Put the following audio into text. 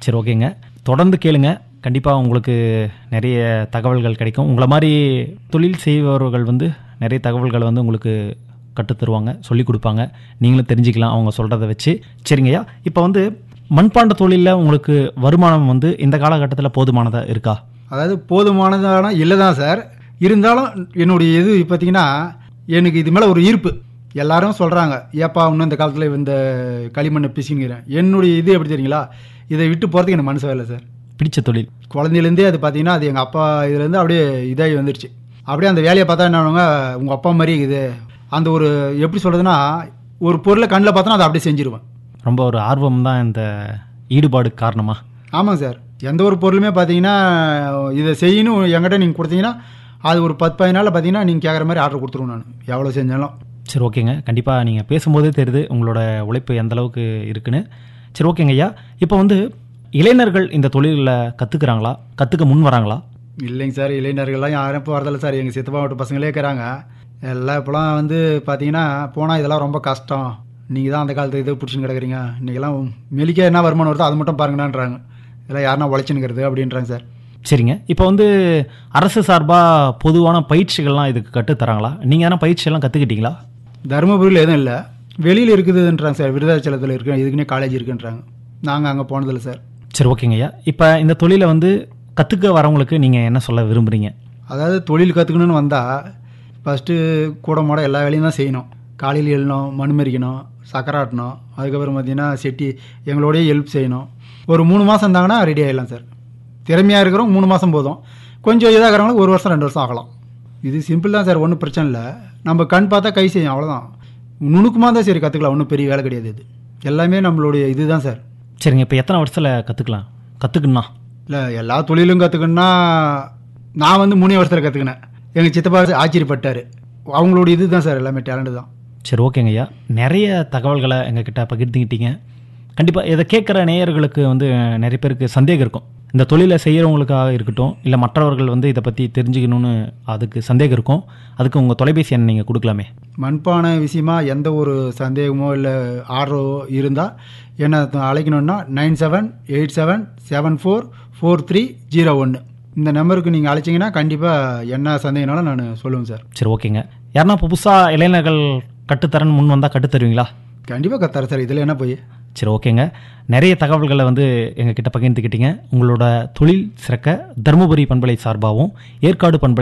சரி ஓகேங்க தொடர்ந்து கேளுங்க கண்டிப்பாக உங்களுக்கு நிறைய தகவல்கள் கிடைக்கும் உங்களை மாதிரி தொழில் செய்பவர்கள் வந்து நிறைய தகவல்களை வந்து உங்களுக்கு கற்றுத் தருவாங்க சொல்லிக் கொடுப்பாங்க நீங்களும் தெரிஞ்சுக்கலாம் அவங்க சொல்கிறத வச்சு சரிங்கய்யா இப்போ வந்து மண்பாண்ட தொழிலில் உங்களுக்கு வருமானம் வந்து இந்த காலகட்டத்தில் போதுமானதாக இருக்கா அதாவது போதுமானதான இல்லை தான் சார் இருந்தாலும் என்னுடைய இது பார்த்தீங்கன்னா எனக்கு இது மேலே ஒரு ஈர்ப்பு எல்லாரும் சொல்கிறாங்க ஏப்பா இன்னும் இந்த காலத்தில் இந்த களிமண்ணை பிசிங்கிறேன் என்னுடைய இது எப்படி தெரியுங்களா இதை விட்டு போகிறதுக்கு எனக்கு மனசு இல்லை சார் பிடிச்ச தொழில் குழந்தையிலேருந்தே அது பார்த்தீங்கன்னா அது எங்கள் அப்பா இதுலேருந்து அப்படியே இதாகி வந்துடுச்சு அப்படியே அந்த வேலையை பார்த்தா என்ன பண்ணுவாங்க உங்கள் அப்பா மாதிரி இது அந்த ஒரு எப்படி சொல்கிறதுனா ஒரு பொருளை கண்ணில் பார்த்தோன்னா அதை அப்படியே செஞ்சிருவேன் ரொம்ப ஒரு ஆர்வம் தான் இந்த ஈடுபாடு காரணமா ஆமாங்க சார் எந்த ஒரு பொருளுமே பார்த்தீங்கன்னா இதை செய்யணும் என்கிட்ட நீங்கள் கொடுத்தீங்கன்னா அது ஒரு பத்து பதினால நாளில் பார்த்தீங்கன்னா நீங்கள் கேட்குற மாதிரி ஆர்டர் கொடுத்துருவேன் நான் எவ்வளோ செஞ்சாலும் சரி ஓகேங்க கண்டிப்பாக நீங்கள் பேசும்போதே தெரியுது உங்களோட உழைப்பு எந்த அளவுக்கு இருக்குன்னு சரி ஓகேங்க ஐயா இப்போ வந்து இளைஞர்கள் இந்த தொழிலில் கற்றுக்குறாங்களா கற்றுக்க முன் வராங்களா இல்லைங்க சார் இளைஞர்கள்லாம் யாரும் இப்போ வரதில்ல சார் எங்கள் சித்தப்பா வீட்டு பசங்களே இருக்கிறாங்க எல்லாம் இப்போலாம் வந்து பார்த்தீங்கன்னா போனால் இதெல்லாம் ரொம்ப கஷ்டம் நீங்கள் தான் அந்த காலத்து இதை பிடிச்சின்னு கிடக்குறீங்க இன்றைக்கெல்லாம் மெலிக்க என்ன வருமானம் வருதோ அது மட்டும் பாருங்கண்ணான்றாங்க இதெல்லாம் யாருன்னா உழைச்சினுக்கிறது அப்படின்றாங்க சார் சரிங்க இப்போ வந்து அரசு சார்பாக பொதுவான பயிற்சிகள்லாம் இதுக்கு கற்றுத் தராங்களா நீங்கள் எதனா பயிற்சியெல்லாம் கற்றுக்கிட்டீங்களா தருமபுரியில் எதுவும் இல்லை வெளியில் இருக்குதுன்றாங்க சார் விருதாச்சலத்தில் இருக்கு இதுக்குன்னே காலேஜ் இருக்குன்றாங்க நாங்கள் அங்கே போனதில்லை சார் சரி ஓகேங்க ஐயா இப்போ இந்த தொழிலை வந்து கற்றுக்க வரவங்களுக்கு நீங்கள் என்ன சொல்ல விரும்புகிறீங்க அதாவது தொழில் கற்றுக்கணும்னு வந்தால் ஃபஸ்ட்டு கூட மாட எல்லா வேலையும் தான் செய்யணும் காலையில் எழுணும் மண் மறிக்கணும் சக்கராட்டணும் அதுக்கப்புறம் பார்த்தீங்கன்னா செட்டி எங்களோடய ஹெல்ப் செய்யணும் ஒரு மூணு மாதம் இருந்தாங்கன்னா ரெடி ஆகிடலாம் சார் திறமையாக இருக்கிறவங்க மூணு மாதம் போதும் கொஞ்சம் இதாகிறவங்களுக்கு ஒரு வருஷம் ரெண்டு வருஷம் ஆகலாம் இது சிம்பிள் தான் சார் ஒன்றும் பிரச்சனை இல்லை நம்ம கண் பார்த்தா கை செய்யும் அவ்வளோதான் நுணுக்கமாக தான் சரி கற்றுக்கலாம் ஒன்றும் பெரிய வேலை கிடையாது இது எல்லாமே நம்மளுடைய இதுதான் சார் சரிங்க இப்போ எத்தனை வருஷத்தில் கற்றுக்கலாம் கற்றுக்கணும்னா இல்லை எல்லா தொழிலும் கற்றுக்கணுன்னா நான் வந்து மூணே வருஷத்தில் கற்றுக்கினேன் எங்கள் சித்தப்பா ஆச்சரியப்பட்டார் அவங்களோட இது தான் சார் எல்லாமே டேலண்ட் தான் சரி ஓகேங்க ஐயா நிறைய தகவல்களை எங்ககிட்ட பகிர்ந்துக்கிட்டீங்க கண்டிப்பாக இதை கேட்குற நேயர்களுக்கு வந்து நிறைய பேருக்கு சந்தேகம் இருக்கும் இந்த தொழிலை செய்கிறவங்களுக்காக இருக்கட்டும் இல்லை மற்றவர்கள் வந்து இதை பற்றி தெரிஞ்சுக்கணும்னு அதுக்கு சந்தேகம் இருக்கும் அதுக்கு உங்கள் தொலைபேசி எண் நீங்கள் கொடுக்கலாமே மண்பானை விஷயமா எந்த ஒரு சந்தேகமோ இல்லை ஆர்டரோ இருந்தால் என்ன அழைக்கணுன்னா nine seven eight seven seven four four three zero ஒன்று இந்த நம்பருக்கு நீங்கள் அழைச்சிங்கன்னா கண்டிப்பாக என்ன சந்தேகனாலும் நான் சொல்லுவேன் சார் சரி ஓகேங்க யாருன்னா புதுசாக இளைஞர்கள் கட்டுத்தரன்னு முன் வந்தால் கட்டுத்தருவீங்களா கண்டிப்பாக கத்தாரு சார் இதில் என்ன போய் சரி ஓகேங்க நிறைய தகவல்களை வந்து எங்ககிட்ட பகிர்ந்துக்கிட்டீங்க உங்களோட தொழில் சிறக்க தருமபுரி பண்பலை சார்பாகவும் ஏற்காடு பண்பலை